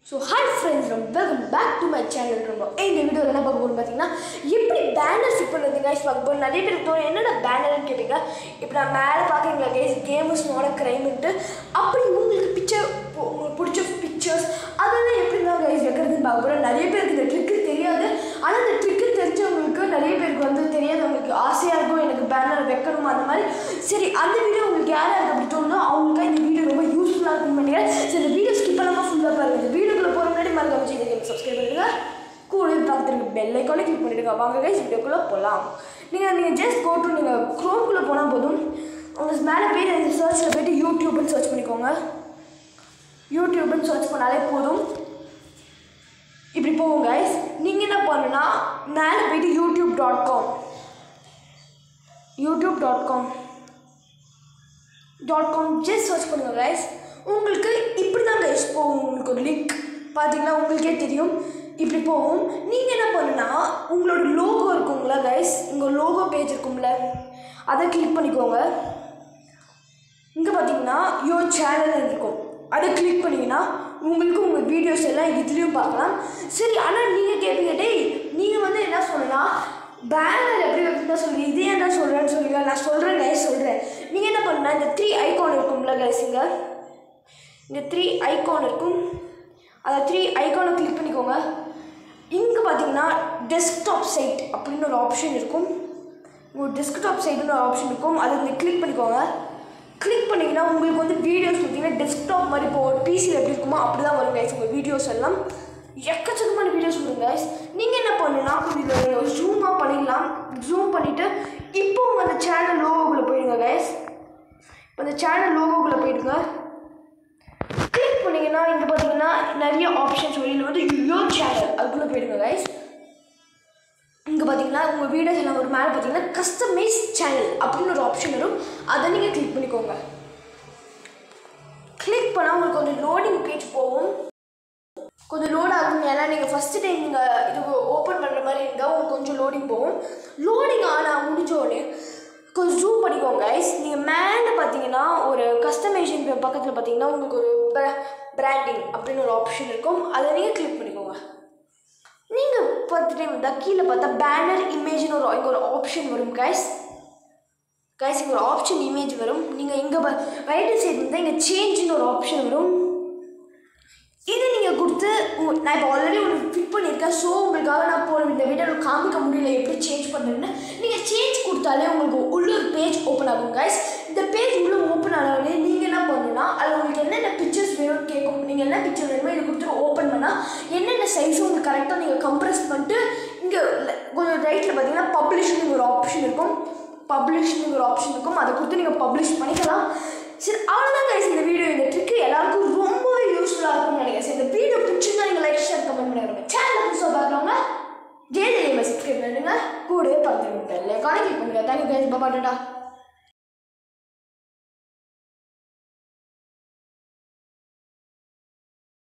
so hi friends welcome back to my channel ரொம்ப இந்த வீடியோவில் என்ன பார்க்க போகணும் பார்த்தீங்கன்னா எப்படி பேனர் ஃபிட் பண்ணுறது கைஸ் பார்க்க போகிறோம் நிறைய பேருக்கு தோணும் என்னடா பேனர்னு கேட்டீங்க இப்போ நான் மேலே பார்க்குறீங்களா கைஸ் கேமஸ் நாட் க்ரைம்ன்ட்டு அப்படி உங்களுக்கு பிக்சர் உங்களுக்கு பிடிச்ச பிக்சர்ஸ் அதெல்லாம் எப்படி தான் கைஸ் வைக்கிறதுன்னு பார்க்க போகிறோம் நிறைய பேருக்கு இந்த ட்ரிக்கு தெரியாது ஆனால் இந்த ட்ரிக்கு தெரிஞ்சவங்களுக்கு நிறைய பேருக்கு வந்து தெரியாதவங்களுக்கு ஆசையாக இருக்கும் எனக்கு பேனர் வைக்கணும் அந்த மாதிரி சரி அந்த வீடியோ உங்களுக்கு யார் யாருக்கு அப்படி தோணுதோ அவங்களுக்கு இந்த வீடியோ ரொம்ப யூஸ்ஃபுல்லாக இருக்கும்னு நினைக்கிறேன் சரி இந்த வீடியோ ஸ்கிப் பண்ணாமல் ஃபுல்லாக பாருங்கள் இந்த வீடியோக்குள்ளே போகிற முன்னாடி மறக்காம சேனல் சப்ஸ்கிரைப் பண்ணிடுங்க கூட பார்த்துருக்க பெல் ஐக்கானே கிளிக் பண்ணிடுங்க வாங்க கைஸ் வீடியோக்குள்ளே போகலாம் நீங்கள் நீங்கள் ஜஸ்ட் கோ டு நீங்கள் க்ரோம்குள்ளே போனால் போதும் உங்கள் மேலே போய் இந்த சர்ச்சில் போயிட்டு யூடியூப்னு சர்ச் பண்ணிக்கோங்க யூடியூப்னு சர்ச் பண்ணாலே போதும் இப்படி போகும் கைஸ் நீங்கள் என்ன பண்ணுன்னா மேலே போயிட்டு YouTube dot com YouTube dot com dot com just search பண்ணுங்கள் கைஸ் உங்களுக்கு இப்படி தான் கைஸ் போகும் உங்களுக்கு ஒரு லிங்க் பார்த்தீங்கன்னா உங்களுக்கே தெரியும் இப்படி போகும் நீங்கள் என்ன பண்ணுன்னா உங்களோட லோகோ இருக்குங்களா கைஸ் உங்கள் லோகோ பேஜ் இருக்கும்ல அதை கிளிக் பண்ணிக்கோங்க இங்கே பார்த்தீங்கன்னா யோ சேனல் இருக்கும் அதை கிளிக் பண்ணிங்கன்னா உங்களுக்கு உங்கள் வீடியோஸ் எல்லாம் இதுலேயும் பார்க்கலாம் சரி ஆனால் நீங்கள் கேட்பீங்க டேய் நீங்கள் வந்து என்ன சொல்லலாம் பேனர் எப்படி வைக்கணும் சொல்லி இது என்ன சொல்கிறேன்னு சொல்லுங்க நான் சொல்கிறேன் கைஸ் சொல்கிறேன் நீங்கள் என்ன பண்ணால் இந்த த்ரீ ஐகான் இருக்கும்ல கைஸ் இங்கே இந்த த்ரீ ஐகான் இருக்கும் அந்த த்ரீ ஐகானை கிளிக் பண்ணிக்கோங்க இங்கே பார்த்தீங்கன்னா டெஸ்க்டாப் சைட் அப்படின்னு ஒரு ஆப்ஷன் இருக்கும் உங்கள் டெஸ்க்டாப் சைடுன்னு ஒரு ஆப்ஷன் இருக்கும் அதை வந்து கிளிக் பண்ணிக்கோங்க கிளிக் பண்ணிங்கன்னா உங்களுக்கு வந்து வீடியோஸ் பார்த்தீங்கன்னா டெஸ்க்டாப் மாதிரி இப்போ ஒரு பிசியில் எப்படி இருக்குமோ அப்படி தான் வரும் கைஸ் உங்கள் வீடியோஸ் எல்லாம் எக்கச்சக்கமான வீடியோஸ் வரும் கைஸ் நீங்கள் என்ன பண்ணுன்னா இதில் ஜூமாக பண்ணிடலாம் ஜூம் பண்ணிவிட்டு இப்போ உங்கள் அந்த சேனல் லோகோக்குள்ளே போயிடுங்க கைஸ் இப்போ அந்த சேனல் லோகோக்குள்ளே போயிடுங்க கிளிக் பண்ணிங்கன்னா இங்கே பார்த்தீங்கன்னா நிறைய ஆப்ஷன்ஸ் வரும் இதில் வந்து யோ சேனல் அதுக்குள்ளே போயிடுங்க கைஸ் இங்கே பார்த்தீங்கன்னா உங்கள் வீடியோஸ் எல்லாம் ஒரு மேலே பார்த்தீங்கன்னா கஸ்டமைஸ் சேனல் அப்படின்னு ஒரு ஆப்ஷன் வரும் அதை நீங்கள் கிளிக் பண்ணிக்கோங்க கிளிக் பண்ணால் உங்களுக்கு கொஞ்சம் லோடிங் பேஜ் போகும் கொஞ்சம் லோட் ஆகும் ஏன்னா நீங்கள் ஃபஸ்ட்டு டைம் நீங்கள் இது ஓப்பன் பண்ணுற மாதிரி இருந்தால் உங்களுக்கு கொஞ்சம் லோடிங் போகும் லோடிங் ஆனால் முடிஞ்சோடனே கொஞ்சம் ஜூம் பண்ணிக்கோங்க கைஸ் நீங்கள் மேலே பார்த்தீங்கன்னா ஒரு கஸ்டமைசேஷன் பக்கத்தில் பார்த்தீங்கன்னா உங்களுக்கு ஒரு பிராண்டிங் அப்படின்னு ஒரு ஆப்ஷன் இருக்கும் அதை நீங்கள் கிளிக் பண்ணிக்கோங்க நீங்கள் பத்து டைம் வந்தால் கீழே பார்த்தா பேனர் இமேஜ்னு ஒரு இங்கே ஒரு ஆப்ஷன் வரும் கைஸ் கைஸ் இங்கே ஒரு ஆப்ஷன் இமேஜ் வரும் நீங்கள் இங்கே ரைட்டு சைடு இருந்தால் இங்கே சேஞ்சுன்னு ஒரு ஆப்ஷன் வரும் இது நீங்கள் கொடுத்து உங்க- நான் இப்போ ஆல்ரெடி ஒன்று ஃபிட் பண்ணியிருக்கேன் ஸோ உங்களுக்காக நான் போன இந்த வீடியோவில் காமிக்க முடியல எப்படி சேஞ்ச் பண்ணுறதுன்னு நீங்கள் சேஞ்ச் கொடுத்தாலே உங்களுக்கு உள்ள ஒரு பேஜ் ஓப்பன் ஆகும் கைஸ் இந்த பேஜ் உள்ள ஓப்பன் ஆனாலே நீங்கள் என்ன பண்ணணும்னா அதில் உங்களுக்கு என்னென்ன பிக்சர்ஸ் வேணும்னு கேட்கும் நீங்கள் என்ன பிக்சர் வேணுமோ இதை கொடுத்துட்டு ஓப்பன் பண்ணால் என்னென்ன சைஸும் உங்களுக்கு கரெக்டாக நீங்கள் கம்ப்ரெஸ் பண்ணிட்டு இங்கே கொஞ்சம் ரைட்டில் பார்த்தீங்கன்னா பப்ளிஷ்னு ஒரு ஆப்ஷன் இருக்கும் பப்ளிஷ்னு ஒரு ஆப்ஷன் இருக்கும் அதை கொடுத்து நீங்கள் பப்ளிஷ் பண்ணிக்கலாம் சரி அவ்வளோதான் கைஸ் இந்த வீடியோ இந்த ட்ரிக்கு எல்லாருக்கும் ரொம்பவே யூஸ்ஃபுல்லாக இருக்கும்னு நினைக்கிறேன் சரி இந்த வீடியோ பிடிச்சிருந்தா நீங்கள் லைக் ஷேர் கமெண்ட் பண்ணிடுங்க சேனல் புதுசாக பார்க்குறவங்க ஜே ஜெயமை சப்ஸ்கிரைப் பண்ணுங்க கூட பக்கத்தில் பெல் ஐக்கானை கிளிக் பண்ணுங்க தேங்க்யூ கைஸ் பாபா டாடா